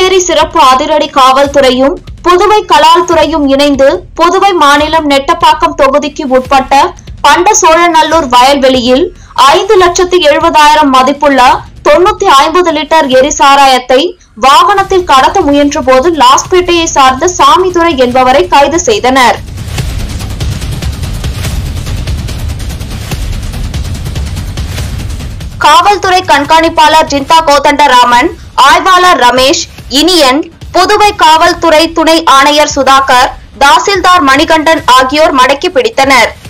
புதுச்சேரி சிறப்பு அதிரடி காவல்துறையும் புதுவை கலால் துறையும் இணைந்து புதுவை மாநிலம் நெட்டப்பாக்கம் தொகுதிக்கு உட்பட்ட பண்ட சோழநல்லூர் வயல்வெளியில் ஐந்து லட்சத்து எழுபதாயிரம் மதிப்புள்ள தொண்ணூத்தி ஐம்பது லிட்டர் எரிசாராயத்தை வாகனத்தில் கடத்த முயன்ற போது லாஸ்பேட்டையை சார்ந்த சாமிதுரை என்பவரை கைது செய்தனர் காவல்துறை கண்காணிப்பாளர் ஜிந்தா கோதண்டராமன் ஆய்வாளர் ரமேஷ் இனியன் புதுவை காவல்துறை துணை ஆணையர் சுதாகர் தாசில்தார் மணிகண்டன் ஆகியோர் மடக்கி பிடித்தனர்